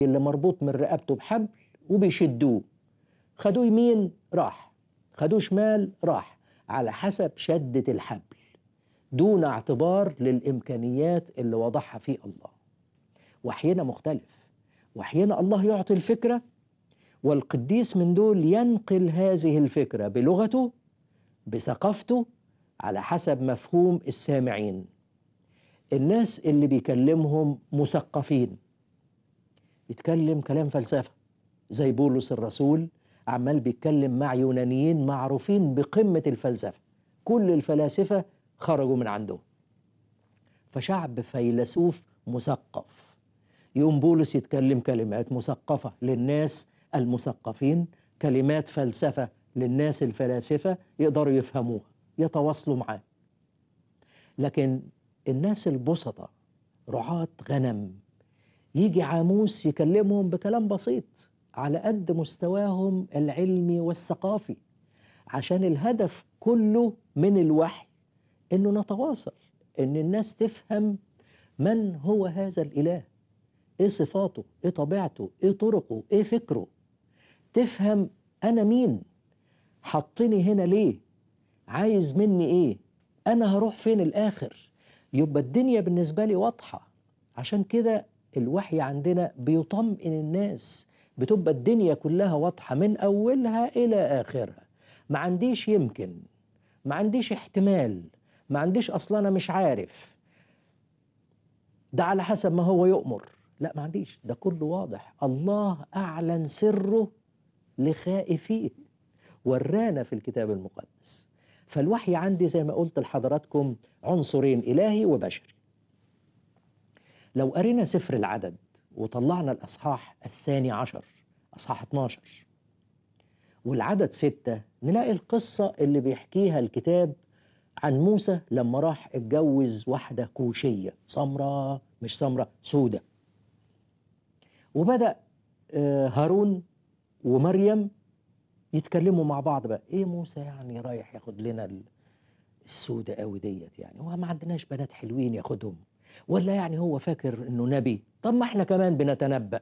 اللي مربوط من رقبته بحبل وبيشدوه خدوه يمين راح خدوه شمال راح على حسب شدة الحبل دون اعتبار للإمكانيات اللي وضعها فيه الله وحينا مختلف وحينا الله يعطي الفكرة والقديس من دول ينقل هذه الفكرة بلغته بثقافته على حسب مفهوم السامعين الناس اللي بيكلمهم مثقفين يتكلم كلام فلسفة زي بولس الرسول عمال بيتكلم مع يونانيين معروفين بقمة الفلسفة كل الفلاسفة خرجوا من عنده فشعب فيلسوف مثقف يقوم بولس يتكلم كلمات مثقفة للناس المثقفين كلمات فلسفة للناس الفلاسفة يقدروا يفهموها يتواصلوا معاه لكن الناس البسطة رعاة غنم يجي عاموس يكلمهم بكلام بسيط على قد مستواهم العلمي والثقافي عشان الهدف كله من الوحي انه نتواصل ان الناس تفهم من هو هذا الاله ايه صفاته ايه طبيعته ايه طرقه ايه فكره تفهم انا مين حطني هنا ليه عايز مني ايه انا هروح فين الاخر يبقى الدنيا بالنسبه لي واضحه عشان كده الوحي عندنا بيطمئن الناس بتبقى الدنيا كلها واضحه من اولها الى اخرها ما عنديش يمكن ما عنديش احتمال ما عنديش اصلا انا مش عارف ده على حسب ما هو يؤمر لا ما عنديش ده كله واضح الله اعلن سره لخائفيه ورانا في الكتاب المقدس فالوحي عندي زي ما قلت لحضراتكم عنصرين إلهي وبشري لو قرينا سفر العدد وطلعنا الأصحاح الثاني عشر أصحاح 12 والعدد ستة نلاقي القصة اللي بيحكيها الكتاب عن موسى لما راح اتجوز واحدة كوشية سمرة مش سمرة سودة وبدأ هارون ومريم يتكلموا مع بعض بقى ايه موسى يعني رايح ياخد لنا السودة قوي ديت يعني هو ما عندناش بنات حلوين ياخدهم ولا يعني هو فاكر انه نبي طب ما احنا كمان بنتنبأ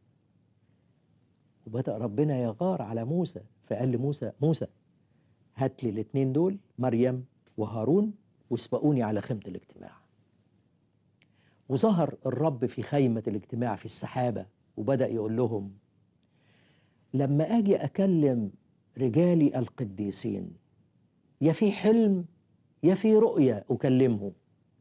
وبدأ ربنا يغار على موسى فقال لموسى موسى هات لي الاثنين دول مريم وهارون واسبقوني على خيمة الاجتماع وظهر الرب في خيمة الاجتماع في السحابة وبدأ يقول لهم لما أجي أكلم رجالي القديسين يا في حلم يا في رؤية أكلمه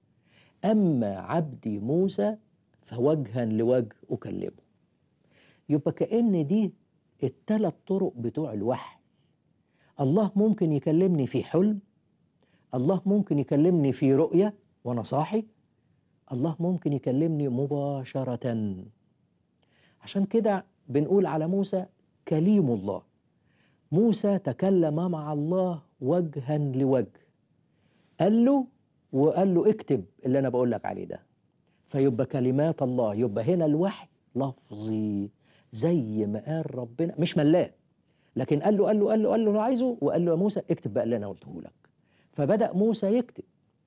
أما عبدي موسى فوجها لوجه أكلمه يبقى كأن دي الثلاث طرق بتوع الوحي الله ممكن يكلمني في حلم الله ممكن يكلمني في رؤية وأنا صاحي الله ممكن يكلمني مباشرة عشان كده بنقول على موسى كليم الله موسى تكلم مع الله وجها لوجه قال له وقال له اكتب اللي انا بقول لك عليه ده فيبقى كلمات الله يبقى هنا الوحي لفظي زي ما قال ربنا مش ملاه لكن قال له قال له قال له قال له انا عايزه وقال له يا موسى اكتب بقى اللي انا قلته لك فبدا موسى يكتب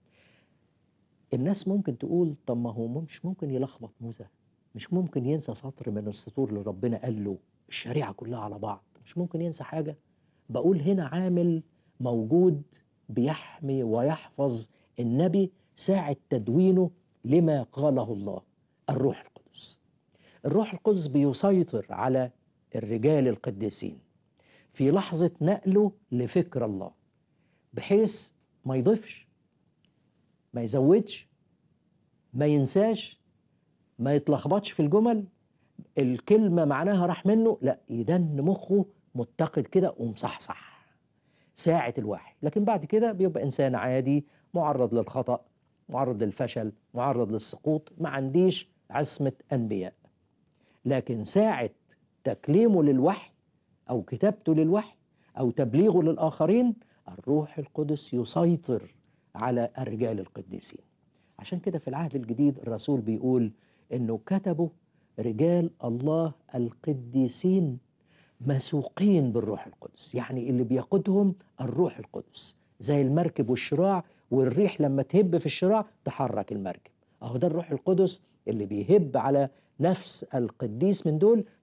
الناس ممكن تقول طب ما هو مش ممكن يلخبط موسى مش ممكن ينسى سطر من السطور اللي ربنا قال له الشريعه كلها على بعض مش ممكن ينسى حاجه بقول هنا عامل موجود بيحمي ويحفظ النبي ساعة تدوينه لما قاله الله الروح القدس الروح القدس بيسيطر على الرجال القديسين في لحظة نقله لفكر الله بحيث ما يضيفش ما يزودش ما ينساش ما يتلخبطش في الجمل الكلمة معناها راح منه لا يدن مخه متقد كده ومصحصح ساعة الوحي لكن بعد كده بيبقى إنسان عادي معرض للخطأ معرض للفشل معرض للسقوط ما عنديش عصمة أنبياء لكن ساعة تكليمه للوحي أو كتابته للوحي أو تبليغه للآخرين الروح القدس يسيطر على الرجال القديسين عشان كده في العهد الجديد الرسول بيقول إنه كتبوا رجال الله القديسين مسوقين بالروح القدس يعني اللي بيقودهم الروح القدس زي المركب والشراع والريح لما تهب في الشراع تحرك المركب اهو ده الروح القدس اللي بيهب على نفس القديس من دول